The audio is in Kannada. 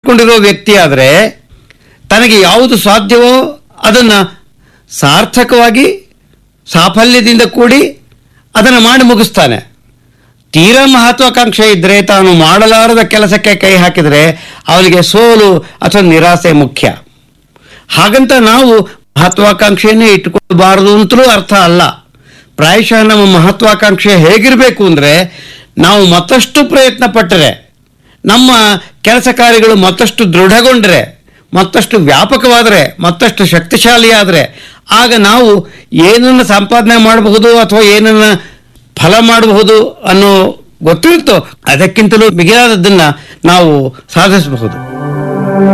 ಇಟ್ಕೊಂಡಿರೋ ವ್ಯಕ್ತಿ ಆದರೆ ತನಗೆ ಯಾವುದು ಸಾಧ್ಯವೋ ಅದನ್ನು ಸಾರ್ಥಕವಾಗಿ ಸಾಫಲ್ಯದಿಂದ ಕೂಡಿ ಅದನ್ನು ಮಾಡಿ ಮುಗಿಸ್ತಾನೆ ತೀರಾ ಮಹತ್ವಾಕಾಂಕ್ಷೆ ಇದ್ದರೆ ತಾನು ಮಾಡಲಾರದ ಕೆಲಸಕ್ಕೆ ಕೈ ಹಾಕಿದರೆ ಅವನಿಗೆ ಸೋಲು ಅಥವಾ ನಿರಾಸೆ ಮುಖ್ಯ ಹಾಗಂತ ನಾವು ಮಹತ್ವಾಕಾಂಕ್ಷೆಯನ್ನೇ ಇಟ್ಟುಕೊಳ್ಬಾರದು ಅಂತಲೂ ಅರ್ಥ ಅಲ್ಲ ಪ್ರಾಯಶಃ ನಮ್ಮ ಮಹತ್ವಾಕಾಂಕ್ಷೆ ಹೇಗಿರಬೇಕು ಅಂದರೆ ನಾವು ಮತ್ತಷ್ಟು ಪ್ರಯತ್ನ ಪಟ್ಟರೆ ನಮ್ಮ ಕೆಲಸ ಕಾರ್ಯಗಳು ಮತ್ತಷ್ಟು ದೃಢಗೊಂಡ್ರೆ ಮತ್ತಷ್ಟು ವ್ಯಾಪಕವಾದರೆ ಮತ್ತಷ್ಟು ಶಕ್ತಿಶಾಲಿಯಾದರೆ ಆಗ ನಾವು ಏನನ್ನು ಸಂಪಾದನೆ ಮಾಡಬಹುದು ಅಥವಾ ಏನನ್ನು ಫಲ ಮಾಡಬಹುದು ಅನ್ನೋ ಗೊತ್ತಿರುತ್ತೋ ಅದಕ್ಕಿಂತಲೂ ಮಿಗಿಲಾದದ್ದನ್ನು ನಾವು ಸಾಧಿಸಬಹುದು